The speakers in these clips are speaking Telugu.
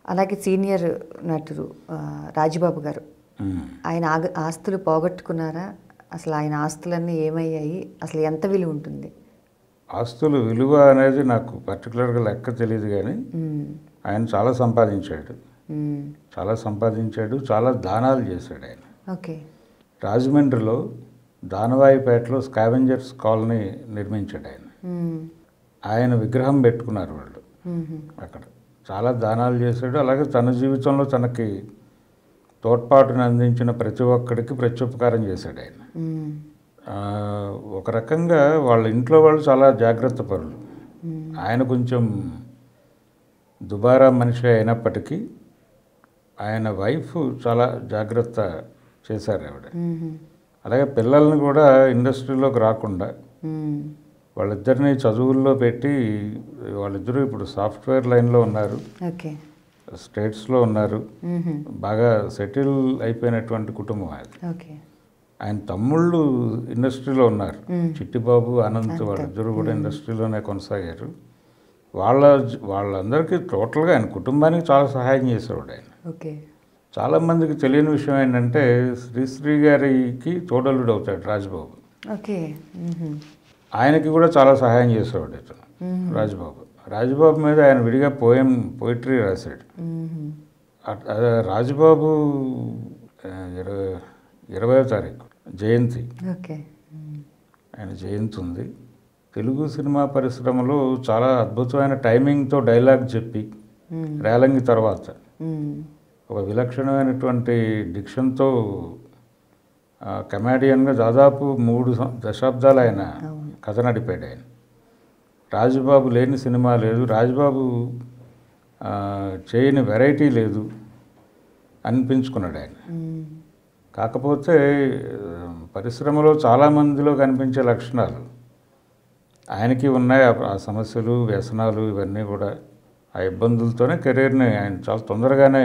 అలాగే సీనియర్ నటుడు ఆ, రాజబాబు గారు ఉమ్. ఆయన ఆగ- ఆస్తులు పోగొట్టుకున్నారా అసలు ఆయన ఆస్తులన్నీ ఏమయ్యాయి అసలు ఎంత విలువ ఉంటుంది ఆస్తులు విలువ అనేది నాకు పర్టికులర్గా లెక్క తెలియదు కానీ మ్మ్. ఆయన చాలా సంపాదించాడు మ్మ్. చాలా సంపాదించాడు చాలా దానాలు చేశాడు ఆయన ఓకే రాజమండ్రిలో దానవాయిపేటలో స్కావెంజర్స్ కాలనీ నిర్మించాడు ఆయన మ్మ్. ఆయన విగ్రహం పెట్టుకున్నారు వాళ్ళు మ్మ్. అక్కడ చాలా దానాలు చేశాడు అలాగే తన జీవితంలో తనకి తోడ్పాటును అందించిన ప్రతి ఒక్కడికి ప్రత్యుపకారం చేశాడు ఆయన మ్మ్. ఆ, ఒక రకంగా వాళ్ళ ఇంట్లో వాళ్ళు చాలా జాగ్రత్త పరులు మ్మ్. ఆయన కొంచెం దుబారా మనిషి అయినప్పటికీ ఆయన వైఫ్ చాలా జాగ్రత్త చేశారు ఆవిడ మ్మ్. అలాగే పిల్లల్ని కూడా ఇండస్ట్రీలోకి రాకుండా మ్మ్. వాళ్ళిద్దరిని చదువుల్లో పెట్టి వాళ్ళిద్దరూ ఇప్పుడు సాఫ్ట్వేర్ లైన్లో ఉన్నారు ఓకే స్టేట్స్లో ఉన్నారు మ్మ్. బాగా సెటిల్ అయిపోయినటువంటి కుటుంబం అది ఓకే ఆయన తమ్ముళ్ళు ఇండస్ట్రీలో ఉన్నారు మ్మ్. చిట్టిబాబు అనంత్ వాళ్ళిద్దరూ కూడా ఇండస్ట్రీలోనే కొనసాగారు వాళ్ళ వాళ్ళందరికీ టోటల్గా ఆయన కుటుంబానికి చాలా సహాయం చేసేవాడు ఆయన ఓకే చాలామందికి తెలియని విషయం ఏంటంటే శ్రీశ్రీ గారికి తోడలుడు అవుతాడు రాజ్బాబు ఓకే మ్మ్. ఆయనకి కూడా చాలా సహాయం చేసేవాడు ఇతను మ్మ్. రాజ్బాబు రాజ్బాబు మీద ఆయన విడిగా పోయం పోయిటరీ రాశాడు మ్మ్. అట్- అదే రాజబాబు ఆ, ఇరవై ఇరవై తారీఖు జయంతి ఓకే మ్మ్. ఆయన జయంతి ఉంది తెలుగు సినిమా పరిశ్రమలో చాలా అద్భుతమైన టైమింగ్తో డైలాగ్ చెప్పి మ్మ్. రేలంగి తర్వాత మ్మ్. ఒక విలక్షణమైనటువంటి డిక్షన్తో కమాడియన్గా దాదాపు మూడు సం- దశాబ్దాలు ఆయన అవును. కథ నడిపాడు ఆయన రాజుబాబు లేని సినిమా లేదు రాజుబాబు ఆ, చేయని వెరైటీ లేదు అనిపించుకున్నాడు ఆయన మ్మ్. కాకపోతే ఆ, పరిశ్రమలో చాలామందిలో కనిపించే లక్షణాలు ఆయనకి ఉన్నాయి ఆ- ఆ సమస్యలు వ్యసనాలు ఇవన్నీ కూడా ఆ ఇబ్బందులతోనే కెరీర్ని ఆయన చాలా తొందరగానే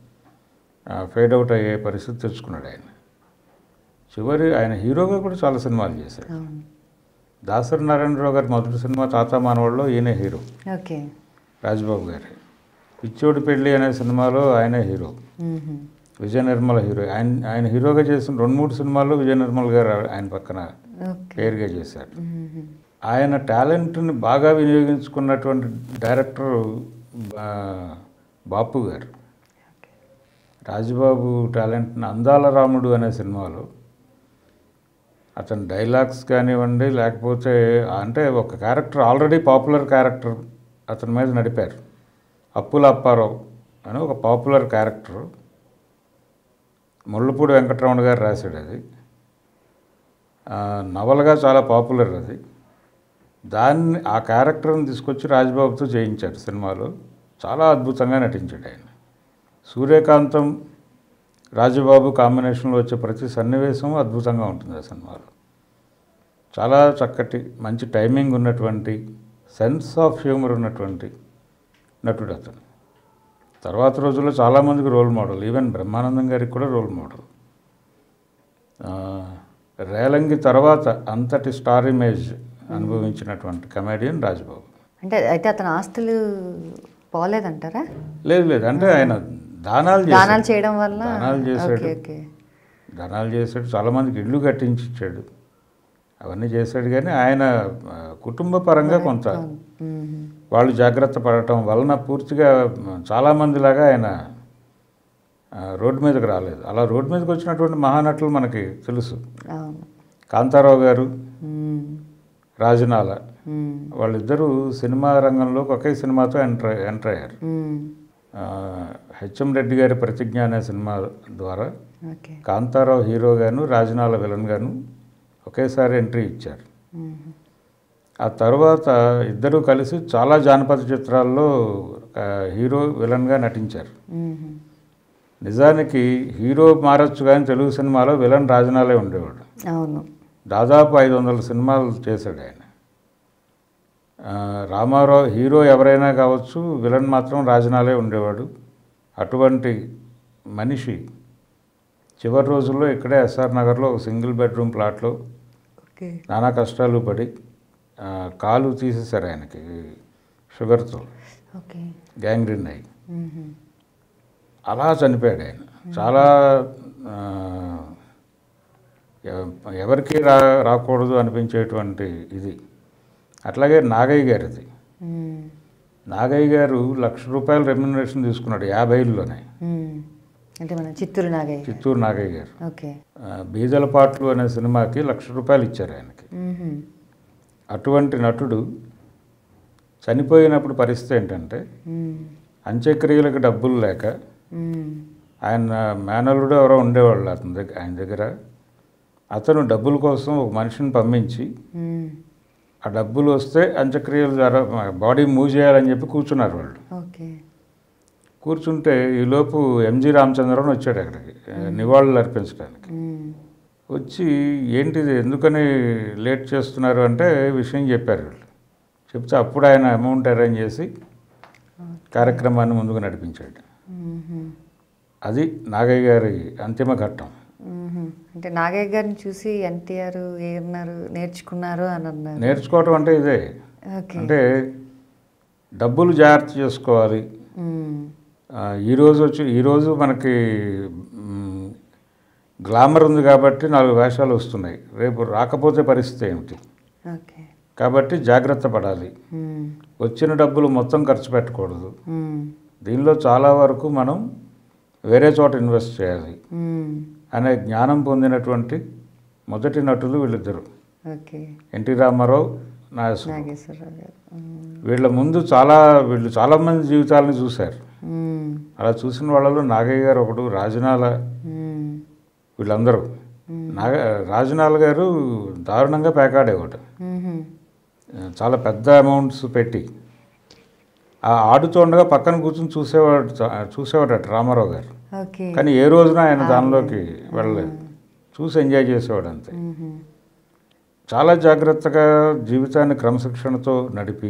ఫేడ్ అవుట్ అయ్యే పరిస్థితి తెచ్చుకున్నాడు ఆయన చివరి ఆయన హీరోగా కూడా చాలా సినిమాలు చేశాడు అవును దాసరి నారాయణరావు గారి మొదటి సినిమా తాత మానవాళ్ళలో ఈయనే హీరో ఓకే రాజ్బాబు గారి పిచ్చోడి పెళ్ళి అనే సినిమాలో ఆయనే హీరో మ్మ్. విజయ నిర్మల హీరో ఆయన ఆయన హీరోగా చేసిన రెండు మూడు సినిమాల్లో విజయ నిర్మల్ గారు ఆయన పక్కన ఓకే పేరుగా చేశారు మ్మ్. ఆయన టాలెంట్ని బాగా వినియోగించుకున్నటువంటి డైరెక్టర్ ఆ, బాపు గారు ఓకే రాజబాబు టాలెంట్ని అందాల రాముడు అనే సినిమాలో అతని డైలాగ్స్ కానివ్వండి లేకపోతే అంటే ఒక క్యారెక్టర్ ఆల్రెడీ పాపులర్ క్యారెక్టర్ అతని మీద నడిపారు అప్పుల అప్పారావు అని ఒక పాపులర్ క్యారెక్టర్ ముళ్ళపూడి వెంకటరమణ గారు రాశాడు అది ఆ, నవలగా చాలా పాపులర్ అది దాన్ని ఆ క్యారెక్టర్ని తీసుకొచ్చి రాజ్బాబుతో చేయించారు సినిమాలో చాలా అద్భుతంగా నటించాడు ఆయన సూర్యకాంతం రాజబాబు కాంబినేషన్లో వచ్చే ప్రతి సన్నివేశం అద్భుతంగా ఉంటుంది ఆ సినిమాలో చాలా చక్కటి మంచి టైమింగ్ ఉన్నటువంటి సెన్స్ ఆఫ్ హ్యూమర్ ఉన్నటువంటి నటుడు అతను తర్వాత రోజుల్లో చాలామందికి రోల్ మోడల్ ఈవెన్ బ్రహ్మానందం గారికి కూడా రోల్ మోడల్ ఆ, రేలంగి తర్వాత అంతటి స్టార్ ఇమేజ్ అనుభవించినటువంటి కమెడియన్ రాజబాబు అంటే అయితే అతని ఆస్తులు పోలేదంటారా లేదు లేదు అంటే ఆయన దానాలు చేశాడు. దానాలు చేయడం వల్ల దానాలు చేశాడు ఓకే ఓకే దానాలు చేశాడు చాలామందికి ఇల్లు కట్టించి ఇచ్చాడు అవన్నీ చేశాడు కానీ ఆయన ఆ, కుటుంబ పరంగా కొంత మ్మ్. వాళ్ళు జాగ్రత్త పడటం వలన పూర్తిగా మ, చాలామందిలాగా ఆయన ఆ, రోడ్డు మీదకి రాలేదు అలా రోడ్డు మీదకి వచ్చినటువంటి మహానటులు మనకి తెలుసు అవును కాంతారావు గారు మ్మ్. రాజనాల మ్మ్. వాళ్ళిద్దరూ సినిమా రంగంలోకి ఒకే సినిమాతో ఎంటర్ ఎంటర్ అయ్యారు మ్మ్. ఆ, హెచ్ఎం రెడ్డి గారి ప్రతిజ్ఞ అనే సినిమా ద్వారా ఓకే కాంతారావు హీరోగాను రాజనాల విలన్ గాను ఒకేసారి ఎంట్రీ ఇచ్చారు మ్మ్. ఆ తర్వాత ఇద్దరూ కలిసి చాలా జానపద చిత్రాల్లో ఆ, హీరో విలన్గా నటించారు మ్మ్. నిజానికి హీరో మారచ్చు కానీ తెలుగు సినిమాలో విలన్ రాజనాలే ఉండేవాడు అవును దాదాపు ఐదు వందల సినిమాలు చేశాడు ఆయన ఆ, రామారావు హీరో ఎవరైనా కావచ్చు విలన్ మాత్రం రాజనాలే ఉండేవాడు అటువంటి మనిషి చివరి రోజుల్లో ఇక్కడే ఎస్ఆర్ నగర్లో ఒక సింగిల్ బెడ్రూమ్ ప్లాట్లో ఓకే నానా కష్టాలు పడి ఆ, కాలు తీసేశారు ఆయనకి షుగర్తో ఓకే గ్యాంగ్రీన్ అయ్యి మ్మ్. అలా చనిపోయాడు ఆయన చాలా ఆ, ఎవ- ఎవరికి రా రాకూడదు అనిపించేటువంటి ఇది అట్లాగే నాగయ్య గారిది మ్మ్. నాగయ్య గారు లక్ష రూపాయల రెమ్యునరేషన్ తీసుకున్నాడు యాభైలోనే మ్మ్. అంటే మన చిత్తూరు నాగయ్య చిత్తూరు నాగయ్య గారు ఓకే ఆ, బీదల పాటలు అనే సినిమాకి లక్ష రూపాయలు ఇచ్చారు ఆయనకి మ్మ్. అటువంటి నటుడు చనిపోయినప్పుడు పరిస్థితి ఏంటంటే మ్మ్. అంత్యక్రియలకు డబ్బులు లేక మ్మ్. ఆయన మేనల్లుడు ఎవరో ఉండేవాళ్ళు అతని దగ్గర ఆయన దగ్గర అతను డబ్బుల కోసం ఒక మనిషిని పంపించి మ్మ్. ఆ డబ్బులు వస్తే అంత్యక్రియలు జర బాడీ మూవ్ చేయాలని చెప్పి కూర్చున్నారు వాళ్ళు ఓకే కూర్చుంటే ఈలోపు ఎంజి రామచంద్రన్ వచ్చాడు అక్కడికి ఆ, నివాళులు అర్పించడానికి మ్మ్. వచ్చి ఏంటిది ఎందుకని లేట్ చేస్తున్నారు అంటే విషయం చెప్పారు వీళ్ళు చెప్తే అప్పుడు ఆయన అమౌంట్ అరేంజ్ చేసి కార్యక్రమాన్ని ముందుకు నడిపించాడు మ్మ్. అది నాగయ్య గారి అంతిమ ఘట్టం మ్మ్. అంటే నాగయ్య గారిని చూసి ఎన్టీఆర్ ఏమన్నారు నేర్చుకున్నారు అని అన్నారు నేర్చుకోవటం అంటే ఇదే ఓకే అంటే డబ్బులు జాగ్రత్త చేసుకోవాలి మ్మ్. ఆ, ఈరోజు వచ్చి ఈరోజు మనకి మ్, గ్లామర్ ఉంది కాబట్టి నాలుగు వేషాలు వస్తున్నాయి రేపు రాకపోతే పరిస్థితి ఏమిటి ఓకే కాబట్టి జాగ్రత్త పడాలి మ్మ్. వచ్చిన డబ్బులు మొత్తం ఖర్చు పెట్టకూడదు మ్మ్. దీనిలో చాలా వరకు మనం వేరే చోట ఇన్వెస్ట్ చేయాలి మ్మ్. అనే జ్ఞానం పొందినటువంటి మొదటి నటులు వీళ్ళిద్దరు ఓకే ఎన్టీ రామారావు నాగేశ్వరరావు నాగేశ్వరరావు గారు మ్మ్. వీళ్ళ ముందు చాలా వీళ్ళు చాలామంది జీవితాలను చూశారు మ్మ్. అలా చూసిన వాళ్ళలో నాగయ్య గారు ఒకడు రాజనాల మ్మ్. వీళ్ళందరూ నాగ రాజనాల గారు దారుణంగా పేకాడేవాడు మ్మ్. చాలా పెద్ద అమౌంట్స్ పెట్టి ఆ ఆడుతుండగా పక్కన కూర్చొని చూసేవాడు చూసేవాడట రామారావు గారు ఓకే కానీ ఏ రోజున ఆయన దానిలోకి వెళ్ళలేదు చూసి ఎంజాయ్ చేసేవాడు అంతే మ్మ్. చాలా జాగ్రత్తగా జీవితాన్ని క్రమశిక్షణతో నడిపి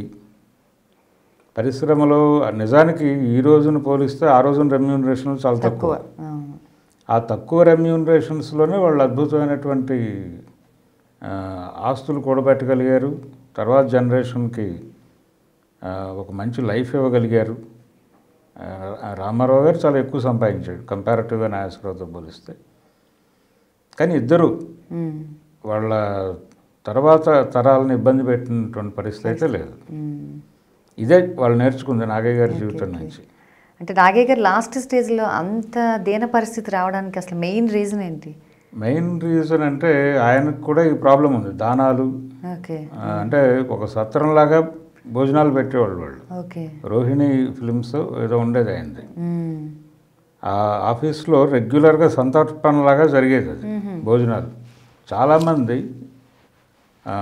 పరిశ్రమలో నిజానికి ఈ రోజును పోలిస్తే ఆ రోజున రెమ్యూనరేషన్లు చాలా తక్కువ తక్కువ అవును. ఆ తక్కువ రెమ్యూనరేషన్స్లోనే వాళ్ళు అద్భుతమైనటువంటి ఆ, ఆస్తులు కూడబెట్టగలిగారు తర్వాత జనరేషన్కి ఆ, ఒక మంచి లైఫ్ ఇవ్వగలిగారు ఆ, రామారావు గారు చాలా ఎక్కువ సంపాదించాడు కంపారిటివ్గా నాగేశ్వరరావుతో పోలిస్తే కానీ ఇద్దరు మ్మ్. వాళ్ళ తర్వాత తరాలను ఇబ్బంది పెట్టినటువంటి పరిస్థితి అయితే లేదు మ్మ్. ఇదే వాళ్ళు నేర్చుకుంది నాగయ్య గారి జీవితం నుంచి అంటే నాగయ్య గారు లాస్ట్ స్టేజ్లో అంత దీన పరిస్థితి రావడానికి అసలు మెయిన్ రీజన్ ఏంటి మెయిన్ రీజన్ అంటే ఆయనకు కూడా ఈ ప్రాబ్లం ఉంది దానాలు ఓకే ఆ, అంటే ఒక సత్రంలాగా భోజనాలు పెట్టేవాళ్ళు వాళ్ళు ఓకే రోహిణి ఫిల్మ్స్ ఏదో ఉండేది అయింది మ్మ్. ఆ ఆఫీస్లో రెగ్యులర్గా సంతర్పణలాగా జరిగేది అది మ్మ్. భోజనాలు చాలామంది ఆ,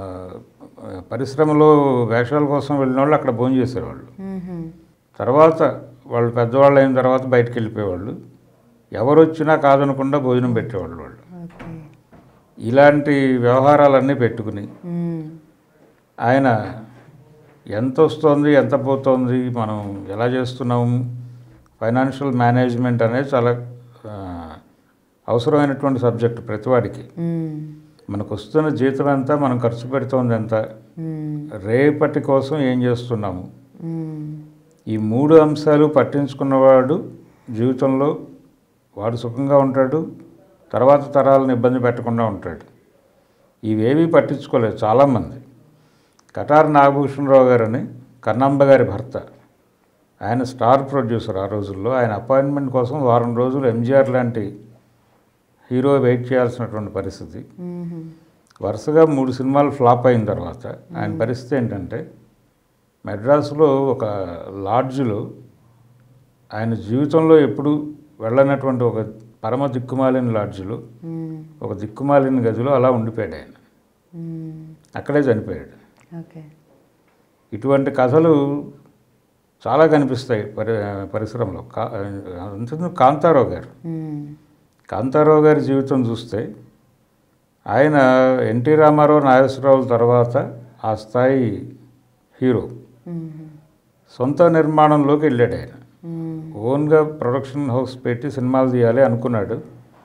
పరిశ్రమలో వేషాల కోసం వెళ్ళిన వాళ్ళు అక్కడ భోజనం చేసేవాళ్ళు మ్మ్. తర్వాత వాళ్ళు పెద్దవాళ్ళు అయిన తర్వాత బయటికి వెళ్ళిపోయేవాళ్ళు ఎవరు వచ్చినా కాదనకుండా భోజనం పెట్టేవాళ్ళు వాళ్ళు ఓకే ఇలాంటి వ్యవహారాలన్నీ పెట్టుకుని మ్మ్. ఆయన ఎంత వస్తుంది ఎంత పోతుంది మనం ఎలా చేస్తున్నాము ఫైనాన్షియల్ మేనేజ్మెంట్ అనేది చాలా ఆ, అవసరమైనటువంటి సబ్జెక్ట్ ప్రతివాడికి మ్మ్. మనకు వస్తున్న జీతం ఎంత మనం ఖర్చు పెడుతోంది ఎంత మ్మ్. రేపటి కోసం ఏం చేస్తున్నాము మ్మ్. ఈ మూడు అంశాలు పట్టించుకున్నవాడు జీవితంలో వాడు సుఖంగా ఉంటాడు తర్వాత తరాలను ఇబ్బంది పెట్టకుండా ఉంటాడు ఇవేవీ పట్టించుకోలేదు చాలామంది కటార్ నాగభూషణరావు గారని కన్నాంబ గారి భర్త ఆయన స్టార్ ప్రొడ్యూసర్ ఆ రోజుల్లో ఆయన అపాయింట్మెంట్ కోసం వారం రోజులు ఎంజీఆర్ లాంటి హీరో వెయిట్ చేయాల్సినటువంటి పరిస్థితి మ్మ్. వరుసగా మూడు సినిమాలు ఫ్లాప్ అయిన తర్వాత ఆయన పరిస్థితి ఏంటంటే మెడ్రాసులో ఒక లాడ్జ్లో ఆయన జీవితంలో ఎప్పుడు వెళ్ళనటువంటి ఒక పరమ దిక్కుమాలిన లాడ్జ్లో మ్మ్. ఒక దిక్కుమాలిన గదిలో అలా ఉండిపోయాడు ఆయన మ్మ్. అక్కడే చనిపోయాడు ఓకే ఇటువంటి కథలు చాలా కనిపిస్తాయి పరి పరిశ్రమలో కా అంతకు కాంతారావు గారు మ్మ్. కాంతారావు గారి జీవితం చూస్తే ఆయన ఎన్టీ రామారావు నాగేశ్వరరావు తర్వాత ఆ స్థాయి హీరో మ్మ్. సొంత నిర్మాణంలోకి వెళ్ళాడు ఆయన మ్మ్. ఓన్గా ప్రొడక్షన్ హౌస్ పెట్టి సినిమాలు తీయాలి అనుకున్నాడు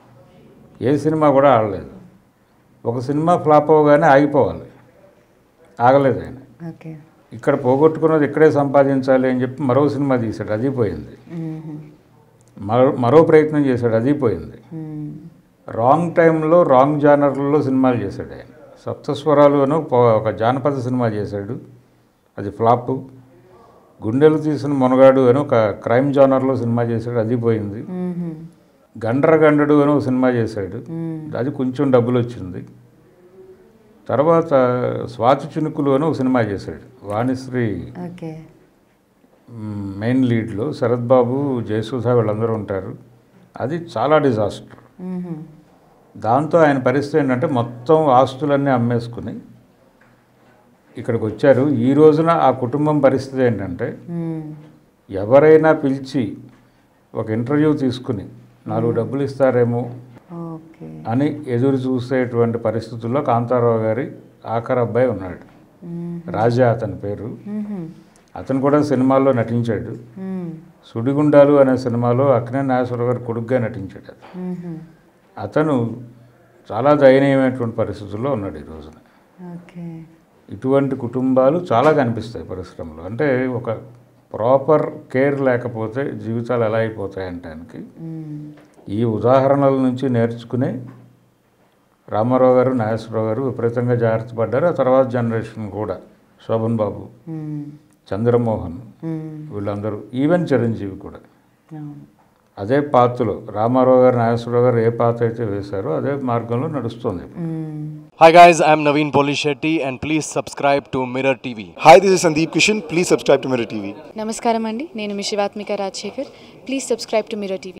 ఏ సినిమా కూడా ఆడలేదు ఒక సినిమా ఫ్లాప్ అవ్వగానే ఆగిపోవాలి ఆగలేదు ఆయన ఓకే ఇక్కడ పోగొట్టుకున్నది ఇక్కడే సంపాదించాలి అని చెప్పి మరో సినిమా తీశాడు అది పోయింది మ్మ్. మరో మరో ప్రయత్నం చేశాడు అది పోయింది మ్మ్. రాంగ్ టైంలో రాంగ్ జానర్లలో సినిమాలు చేశాడు ఆయన సప్తస్వరాలు అని ఒక- ఒక జానపద సినిమా చేశాడు అది ఫ్లాప్ గుండెలు తీసిన మునగాడు అని ఒక క్రైమ్ జానర్లో సినిమా చేశాడు అది పోయింది మ్మ్. గండ్ర గండడు అని ఒక సినిమా చేశాడు మ్మ్. అది కొంచెం డబ్బులు వచ్చింది తర్వాత స్వాతి చినుకులు అని ఒక సినిమా చేశాడు వాణిశ్రీ ఓకే మ్, మెయిన్ లీడ్లో శరత్ బాబు జయసుధ వీళ్ళందరూ ఉంటారు అది చాలా డిజాస్టర్ మ్మ్. దాంతో ఆయన పరిస్థితి ఏంటంటే మొత్తం ఆస్తులన్నీ అమ్మేసుకుని ఇక్కడికి వచ్చారు ఈ రోజున ఆ కుటుంబం పరిస్థితి ఏంటంటే మ్మ్. ఎవరైనా పిలిచి ఒక ఇంటర్వ్యూ తీసుకుని నాలుగు డబ్బులు ఇస్తారేమో ఓకే అని ఎదురు చూసేటువంటి పరిస్థితుల్లో కాంతారావు గారి ఆఖరి అబ్బాయి ఉన్నాడు మ్మ్. రాజా అతని పేరు మ్మ్. అతను కూడా సినిమాల్లో నటించాడు మ్మ్. సుడిగుండాలు అనే సినిమాలో అక్కినే నాగేశ్వర గారు కొడుగ్గా నటించాడు అతను మ్మ్. అతను చాలా దయనీయమైనటువంటి పరిస్థితుల్లో ఉన్నాడు ఈ రోజున ఓకే ఇటువంటి కుటుంబాలు చాలా కనిపిస్తాయి పరిశ్రమలో అంటే ఒక ప్రాపర్ కేర్ లేకపోతే జీవితాలు ఎలా అయిపోతాయి అంటానికి మ్మ్. ఈ ఉదాహరణల నుంచి నేర్చుకునే రామారావు గారు నాగేశ్వరరావు గారు విపరీతంగా జాగ్రత్త పడ్డారు ఆ తర్వాత జనరేషన్ కూడా శోభన్ బాబు మ్మ్. చంద్రమోహన్ మ్మ్. వీళ్ళందరూ ఈవెన్ చిరంజీవి కూడా అవును అదే పాత్రలో రామారావు గారు నాగేశ్వరరావు గారు ఏ పాత్ర అయితే వేశారో అదే మార్గంలో నడుస్తుంది మ్మ్. Hi guys, I'm Naveen Polishetty and please subscribe to Mirror TV. Hi, this is Sandeep Kishan. Please subscribe to Mirror TV. నమస్కారం అండి నేను మీ Shivathmika Rajasekhar please subscribe to Mirror TV